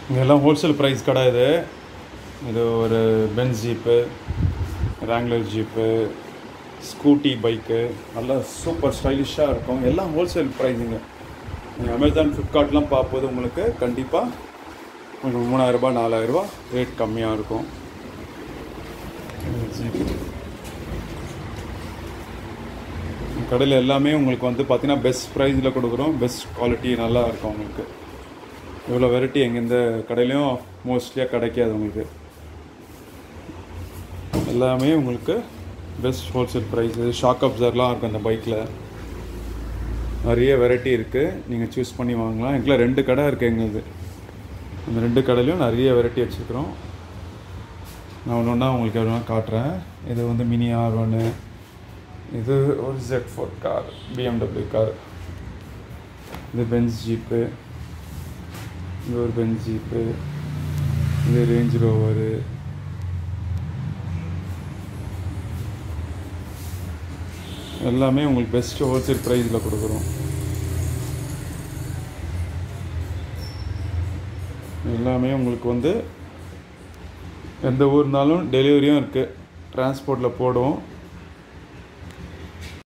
இதெல்லாம் wholesale price கடை இது இது ஒரு Benz jeep Wrangler jeep Scooty bike நல்லா சூப்பர் ஸ்டைலிஷாக இருக்கும் எல்லாம் ஹோல்சேல் ப்ரைஸுங்க நீங்கள் அமேசான் ஃப்ளிப்கார்ட்லாம் பார்ப்போது உங்களுக்கு கண்டிப்பாக உங்களுக்கு மூணாயிரரூபா நாலாயிரரூபா ரேட் கம்மியாக இருக்கும் ஜீப்பு கடையில் எல்லாமே உங்களுக்கு வந்து பார்த்தீங்கன்னா பெஸ்ட் ப்ரைஸில் கொடுக்குறோம் பெஸ்ட் குவாலிட்டி நல்லா இருக்கும் உங்களுக்கு இவ்வளோ வெரைட்டி எங்கே இந்த கடையிலையும் மோஸ்ட்லியாக கிடைக்காது உங்களுக்கு எல்லாமே உங்களுக்கு பெஸ்ட் ஹோல்சேல் ப்ரைஸ் ஷாக் அப்சர்லாம் இருக்கும் அந்த பைக்கில் நிறைய வெரைட்டி இருக்குது நீங்கள் சூஸ் பண்ணி வாங்கலாம் எங்களுக்கு ரெண்டு கடை இருக்குது எங்களுது அந்த ரெண்டு கடையிலையும் நிறைய வெரைட்டி வச்சுருக்குறோம் நான் ஒன்று ஒன்றா உங்களுக்கு எவ்வளோ காட்டுறேன் இது வந்து மினி ஆர் ஒன்று இது ஒரு Z four car BMW car இது பென்ஸ் ஜீப்பு இது ஒரு பென்ஸ் ஜீப்பு இது ரேஞ்ச் ரோவரு எல்லாமே உங்களுக்கு பெஸ்ட் ஹோல்சேல் ப்ரைஸில் கொடுக்குறோம் எல்லாமே உங்களுக்கு வந்து எந்த ஊர்னாலும் டெலிவரியும் இருக்குது டிரான்ஸ்போர்ட்டில் போடுவோம்